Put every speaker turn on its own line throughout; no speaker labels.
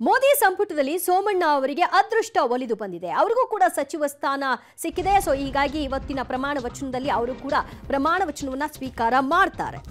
ಮೋದಿ ಸಂಪುಟದಲ್ಲಿ ಸೋಮಣ್ಣ ಅವರಿಗೆ ಅದೃಷ್ಟ ಒಲಿದು ಬಂದಿದೆ ಅವರಿಗೂ ಕೂಡ ಸಚಿವ ಸ್ಥಾನ ಸಿಕ್ಕಿದೆ ಸೊ ಹೀಗಾಗಿ ಇವತ್ತಿನ ಪ್ರಮಾಣ ವಚನದಲ್ಲಿ ಅವರು ಕೂಡ ಪ್ರಮಾಣ ವಚನವನ್ನ ಸ್ವೀಕಾರ ಮಾಡ್ತಾರೆ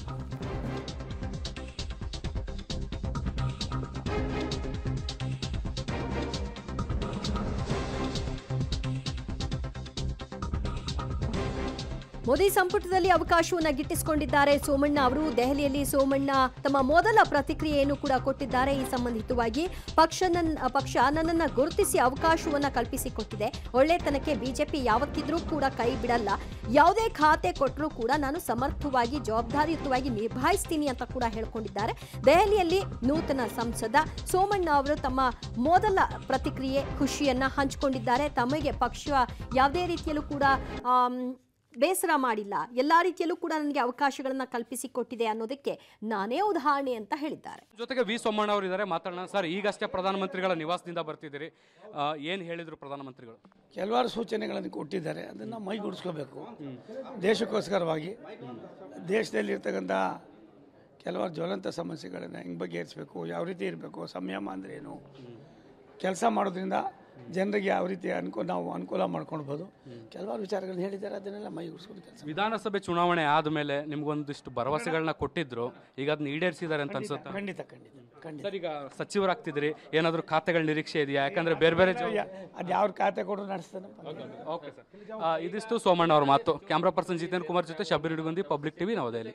ಮೋದಿ ಸಂಪುಟದಲ್ಲಿ ಅವಕಾಶವನ್ನ ಗಿಟ್ಟಿಸಿಕೊಂಡಿದ್ದಾರೆ ಸೋಮಣ್ಣ ಅವರು ದೆಹಲಿಯಲ್ಲಿ ಸೋಮಣ್ಣ ತಮ್ಮ ಮೊದಲ ಪ್ರತಿಕ್ರಿಯೆಯನ್ನು ಕೂಡ ಕೊಟ್ಟಿದ್ದಾರೆ ಈ ಸಂಬಂಧಿತವಾಗಿ ಪಕ್ಷ ನನ್ನ ಪಕ್ಷ ನನ್ನನ್ನ ಗುರುತಿಸಿ ಅವಕಾಶವನ್ನ ಕಲ್ಪಿಸಿಕೊಟ್ಟಿದೆ ಒಳ್ಳೆತನಕ್ಕೆ ಬಿಜೆಪಿ ಯಾವತ್ತಿದ್ರೂ ಕೂಡ ಕೈ ಬಿಡಲ್ಲ ಯಾವುದೇ ಖಾತೆ ಕೊಟ್ಟರೂ ಕೂಡ ನಾನು ಸಮರ್ಥವಾಗಿ ಜವಾಬ್ದಾರಿಯುತವಾಗಿ ನಿಭಾಯಿಸ್ತೀನಿ ಅಂತ ಕೂಡ ಹೇಳ್ಕೊಂಡಿದ್ದಾರೆ ದೆಹಲಿಯಲ್ಲಿ ನೂತನ ಸಂಸದ ಸೋಮಣ್ಣ ಅವರು ತಮ್ಮ ಮೊದಲ ಪ್ರತಿಕ್ರಿಯೆ ಖುಷಿಯನ್ನ ಹಂಚಿಕೊಂಡಿದ್ದಾರೆ ತಮಗೆ ಪಕ್ಷ ಯಾವುದೇ ರೀತಿಯಲ್ಲೂ ಕೂಡ ಆಮ್, ಬೇಸರ ಮಾಡಿಲ್ಲ ಎಲ್ಲಾ ರೀತಿಯಲ್ಲೂ ಕೂಡ ನನಗೆ ಅವಕಾಶಗಳನ್ನ ಕಲ್ಪಿಸಿಕೊಟ್ಟಿದೆ ಅನ್ನೋದಕ್ಕೆ ನಾನೇ ಉದಾಹರಣೆ ಅಂತ ಹೇಳಿದ್ದಾರೆ
ಜೊತೆಗೆ ವಿ ಸೋಮಣ್ಣ ಅವರು ಇದ್ದಾರೆ ಮಾತಾಡೋಣ ಸರ್ ಈಗಷ್ಟೇ ಪ್ರಧಾನಮಂತ್ರಿಗಳ ನಿವಾಸದಿಂದ ಬರ್ತಿದ್ದೀರಿ ಆ, ಏನ್ ಹೇಳಿದ್ರು ಪ್ರಧಾನಮಂತ್ರಿಗಳು
ಕೆಲವಾರು ಸೂಚನೆಗಳನ್ನು ಕೊಟ್ಟಿದ್ದಾರೆ ಅದನ್ನು ಮೈಗೂಡಿಸ್ಕೋಬೇಕು ದೇಶಕ್ಕೋಸ್ಕರವಾಗಿ ದೇಶದಲ್ಲಿರ್ತಕ್ಕಂಥ ಕೆಲವಾರು ಜ್ವಲಂತ ಸಮಸ್ಯೆಗಳನ್ನು ಹೆಂಗೆ ಬಗೆಹರಿಸಬೇಕು ಯಾವ ರೀತಿ ಇರಬೇಕು ಸಂಯಮ ಅಂದ್ರೆ ಏನು ಕೆಲಸ ಮಾಡೋದ್ರಿಂದ ಜನರಿಗೆ ಯಾವ ರೀತಿ ಅನುಕೂಲ ನಾವು ಅನುಕೂಲ ಮಾಡ್ಕೊಳ್ಬೋದು ಕೆಲವಾರು ವಿಚಾರಗಳನ್ನ ಹೇಳಿದ್ದಾರೆ ಅದನ್ನೆಲ್ಲ ಮೈಗೂಡಿಸ್ಕೊಂಡು ಕೆಲಸ
ವಿಧಾನಸಭೆ ಚುನಾವಣೆ ಆದ್ಮೇಲೆ ನಿಮ್ಗೊಂದಿಷ್ಟು ಭರವಸೆಗಳನ್ನ ಕೊಟ್ಟಿದ್ರು ಈಗ ಅದನ್ನ ಈಡೇರಿಸಿದ್ದಾರೆ ಅಂತ ಅನ್ಸುತ್ತಾ
ಖಂಡಿತ ಖಂಡಿತ ಖಂಡಿತ
ಸರ್ ಈಗ ಸಚಿವರಾಗ್ತಿದ್ರಿ ಏನಾದರೂ ಖಾತೆಗಳ ನಿರೀಕ್ಷೆ ಇದೆಯಾ ಯಾಕಂದ್ರೆ ಬೇರೆ ಬೇರೆ
ಅದು ಯಾವ ಖಾತೆ ಕೊಟ್ಟರು ನಡೆಸ್ತಾನೆ
ಓಕೆ ಸರ್ ಇದಿಷ್ಟು ಸೋಮಣ್ಣ ಅವ್ರ ಮಾತು ಕ್ಯಾಮ್ರಾ ಪರ್ಸನ್ ಜಿತೇಂದ್ರ ಕುಮಾರ್ ಜೊತೆ ಶಬೀರ್ ಹಿಡುಗುಂದಿ ಪಬ್ಲಿಕ್ ಟಿವಿ ನವದೆಹಲಿ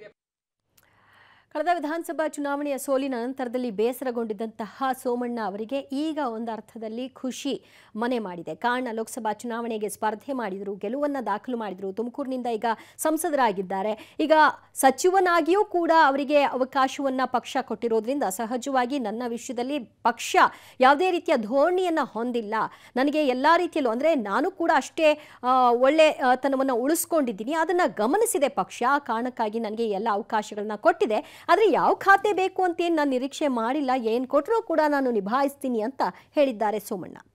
ಕಳೆದ ವಿಧಾನಸಭಾ ಚುನಾವಣೆಯ ಸೋಲಿನ ನಂತರದಲ್ಲಿ ಬೇಸರಗೊಂಡಿದ್ದಂತಹ ಸೋಮಣ್ಣ ಅವರಿಗೆ ಈಗ ಒಂದು ಅರ್ಥದಲ್ಲಿ ಖುಷಿ ಮನೆ ಮಾಡಿದೆ ಕಾರಣ ಲೋಕಸಭಾ ಚುನಾವಣೆಗೆ ಸ್ಪರ್ಧೆ ಮಾಡಿದರು ಗೆಲುವನ್ನ ದಾಖಲು ಮಾಡಿದರು ತುಮಕೂರಿನಿಂದ ಈಗ ಸಂಸದರಾಗಿದ್ದಾರೆ ಈಗ ಸಚಿವನಾಗಿಯೂ ಕೂಡ ಅವರಿಗೆ ಅವಕಾಶವನ್ನ ಪಕ್ಷ ಕೊಟ್ಟಿರೋದ್ರಿಂದ ಸಹಜವಾಗಿ ನನ್ನ ವಿಷಯದಲ್ಲಿ ಪಕ್ಷ ಯಾವುದೇ ರೀತಿಯ ಧೋರಣೆಯನ್ನ ಹೊಂದಿಲ್ಲ ನನಗೆ ಎಲ್ಲ ರೀತಿಯಲ್ಲೂ ಅಂದರೆ ನಾನು ಕೂಡ ಅಷ್ಟೇ ಆ, ಒಳ್ಳೆ ಆ, ತನವನ್ನು ಉಳಿಸ್ಕೊಂಡಿದ್ದೀನಿ ಅದನ್ನು ಗಮನಿಸಿದೆ ಪಕ್ಷ ಆ ಕಾರಣಕ್ಕಾಗಿ ನನಗೆ ಎಲ್ಲ ಅವಕಾಶಗಳನ್ನ ಕೊಟ್ಟಿದೆ ಆದರೆ ಯಾವ ಖಾತೆ ಬೇಕು ಅಂತೇನು ನಾನು ನಿರೀಕ್ಷೆ ಮಾಡಿಲ್ಲ ಏನು ಕೊಟ್ಟರೂ ಕೂಡ ನಾನು ನಿಭಾಯಿಸ್ತೀನಿ ಅಂತ ಹೇಳಿದ್ದಾರೆ ಸೋಮಣ್ಣ